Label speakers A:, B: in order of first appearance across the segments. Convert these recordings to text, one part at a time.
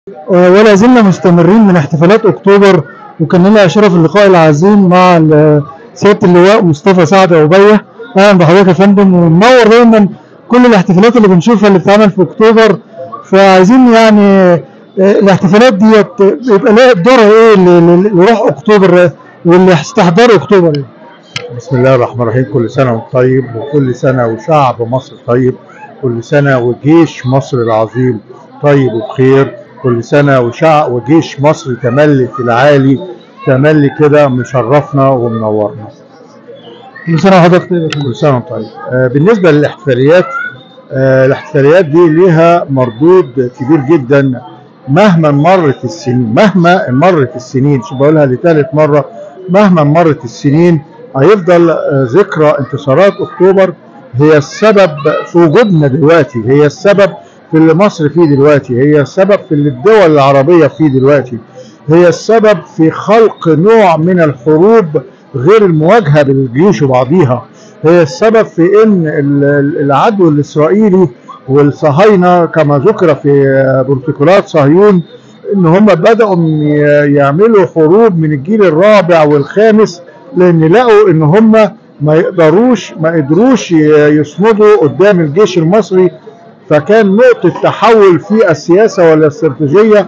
A: ولا زلنا مستمرين من احتفالات اكتوبر وكان لنا شرف اللقاء العظيم مع ال- سياده اللواء مصطفى سعد عبيه اهلا بحضرتك يا فندم ومنور دايما كل الاحتفالات اللي بنشوفها اللي بتتعمل في اكتوبر فعايزين يعني آه، الاحتفالات ديت يبقى لها دورها ايه اللي اللي يروح اكتوبر واللي استحضار اكتوبر إيه؟
B: بسم الله الرحمن الرحيم كل سنة وانت طيب وكل سنة وشعب مصر طيب كل سنة وجيش مصر العظيم طيب وبخير كل سنة وشعب وجيش مصر تملي في العالي تملي كده مشرفنا ومنورنا
A: كل سنه وحضرتك طيب يا فندم.
B: كل سنة وانت طيب آه بالنسبة للاحتفاليات آه الاحتفاليات دي ليها مردود كبير جدا مهما مرت السنين مهما مرت السنين شو بقولها لثالث مرة مهما مرت السنين هيفضل آه، ذكرى انتصارات اكتوبر هي السبب في وجودنا دلوقتي هي السبب في اللي مصر فيه دلوقتي هي السبب في اللي الدول العربية فيه دلوقتي هي السبب في خلق نوع من الحروب غير المواجهة بالجيوش وبعضيها هي السبب في ان ال- ال- العدو الاسرائيلي والصهاينة كما ذكر في آه، بروتوكولات صهيون ان هم بدأوا ي- يعملوا حروب من الجيل الرابع والخامس لان لقوا ان هم ما يقدروش ما قدروش ي- يصمدوا قدام الجيش المصري فكان نقطة تحول في السياسة والاستراتيجية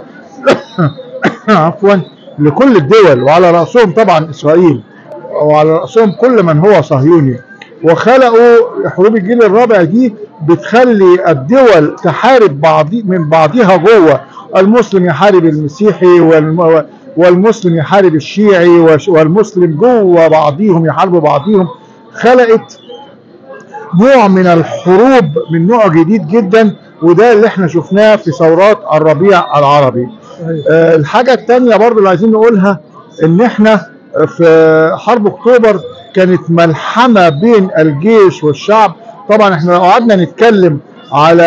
B: عفوا لكل الدول وعلى رأسهم طبعا إسرائيل وعلى رأسهم كل من هو صهيوني وخلقوا حروب الجيل الرابع دي بتخلي الدول تحارب بعض من بعضها جوه المسلم يحارب المسيحي والم- والمسلم يحارب الشيعي والش- والمسلم جوه بعضهم يحاربوا بعضهم خلقت نوع من الحروب من نوع جديد جدا وده اللي احنا شفناه في ثورات الربيع العربي آه، الحاجة التانية برضو اللي عايزين نقولها ان احنا في حرب اكتوبر كانت ملحمة بين الجيش والشعب طبعا احنا لو قعدنا نتكلم على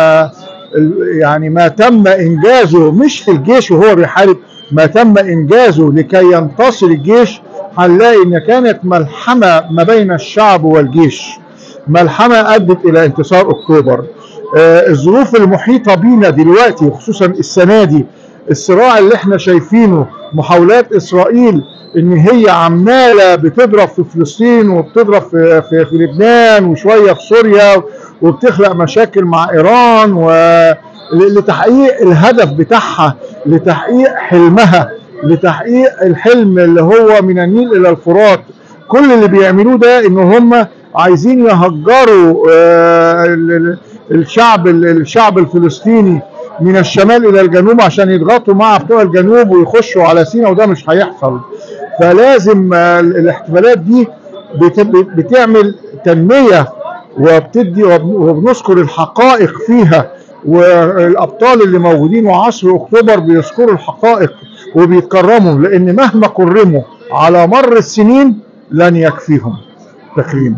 B: ال- يعني ما تم انجازه مش في الجيش وهو بيحارب ما تم انجازه لكي ينتصر الجيش هنلاقي ان كانت ملحمة ما بين الشعب والجيش ملحمة ادت الى انتصار اكتوبر آه، الظروف المحيطة بينا دلوقتي وخصوصا السنة دي الصراع اللي احنا شايفينه محاولات اسرائيل ان هي عمالة بتضرب في فلسطين وبتضرب في, في, في لبنان وشوية في سوريا وبتخلق مشاكل مع ايران و لتحقيق الهدف بتاعها لتحقيق حلمها لتحقيق الحلم اللي هو من النيل الى الفرات كل اللي بيعملوه ده ان هم عايزين يهجروا آه، ال- ال- الشعب الشعب الفلسطيني من الشمال الى الجنوب عشان يضغطوا مع بتوع الجنوب ويخشوا على سيناء وده مش هيحصل فلازم آه، الاحتفالات دي بت- بتعمل تنمية وبتدي وب- وبنذكر الحقائق فيها والابطال اللي موجودين وعصر اكتوبر بيذكروا الحقائق وبيتكرموا لان مهما كرموا على مر السنين لن يكفيهم تكريم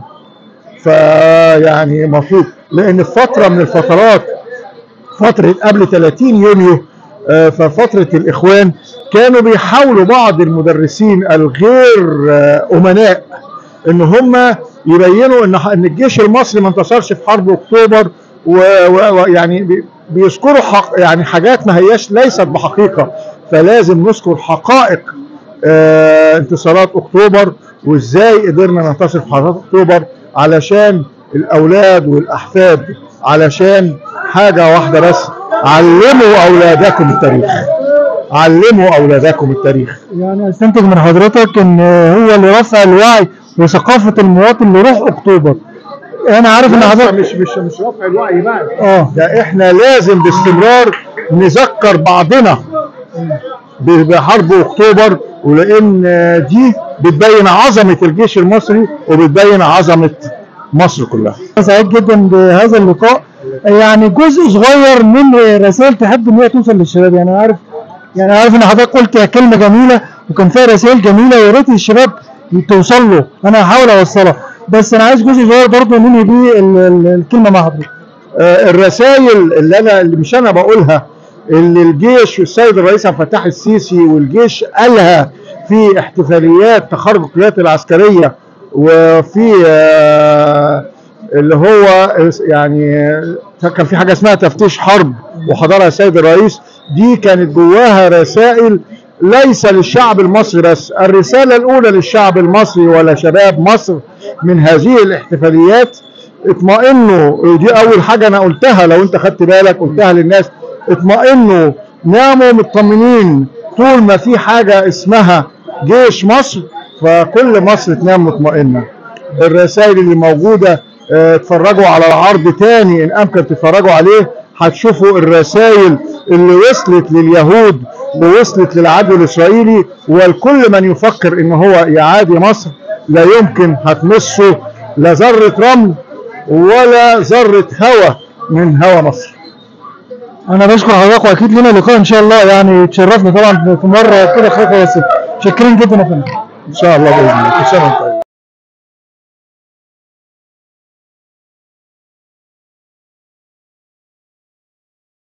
B: فيعني مفروض لان في فتره من الفترات فتره قبل 30 يونيو آه، ففتره الاخوان كانوا بيحاولوا بعض المدرسين الغير آه، امناء ان هم يبينوا ان ان الجيش المصري ما انتصرش في حرب اكتوبر ويعني بي- بيذكروا حق يعني حاجات ما هياش ليست بحقيقه فلازم نذكر حقائق آه، انتصارات اكتوبر وازاي قدرنا ننتصر في حرب اكتوبر علشان الاولاد والاحفاد علشان حاجه واحده بس علموا اولادكم التاريخ علموا اولادكم التاريخ
A: يعني استنتج من حضرتك ان هو اللي رفع الوعي وثقافه المواطن لروح اكتوبر انا عارف ان حضرتك
B: مش مش مش رفع الوعي بقى
A: اه
B: ده احنا لازم باستمرار نذكر بعضنا ب- بحرب اكتوبر ولان دي بتبين عظمه الجيش المصري وبتبين عظمه مصر كلها
A: أنا سعيد جدا بهذا اللقاء يعني جزء صغير من رسائل تحب ان هي توصل للشباب يعني انا عارف يعني عارف ان حضرتك قلت كلمه جميله وكان فيها رسائل جميله ويا ريت الشباب توصل له انا هحاول اوصلها بس انا عايز جزء صغير برضه ننهي بيه ال- ال- الكلمه مع حضرتك
B: آه، الرسائل اللي انا اللي مش انا بقولها اللي الجيش والسيد الرئيس عبد الفتاح السيسي والجيش قالها في احتفاليات تخرج القيادات العسكريه وفي آه، اللي هو يعني كان في حاجه اسمها تفتيش حرب وحضرها السيد الرئيس دي كانت جواها رسائل ليس للشعب المصري بس الرسالة الأولى للشعب المصري ولا شباب مصر من هذه الاحتفاليات اطمئنوا دي أول حاجة أنا قلتها لو أنت خدت بالك قلتها للناس اطمئنوا ناموا مطمنين طول ما في حاجة اسمها جيش مصر فكل مصر تنام مطمئنة الرسائل اللي موجودة اه، اتفرجوا على العرض تاني ان امكن تتفرجوا عليه هتشوفوا الرسائل اللي وصلت لليهود ووصلت للعدو الاسرائيلي والكل من يفكر ان هو يعادي مصر لا يمكن هتمسه لا ذرة رمل ولا ذرة هوى من هوى مصر
A: انا بشكر حضرتك واكيد لنا لقاء ان شاء الله يعني تشرفنا طبعا في مره كده خطوه بس شاكرين جدا يا فندم
B: ان شاء الله باذن الله كل سنه وانت طيب.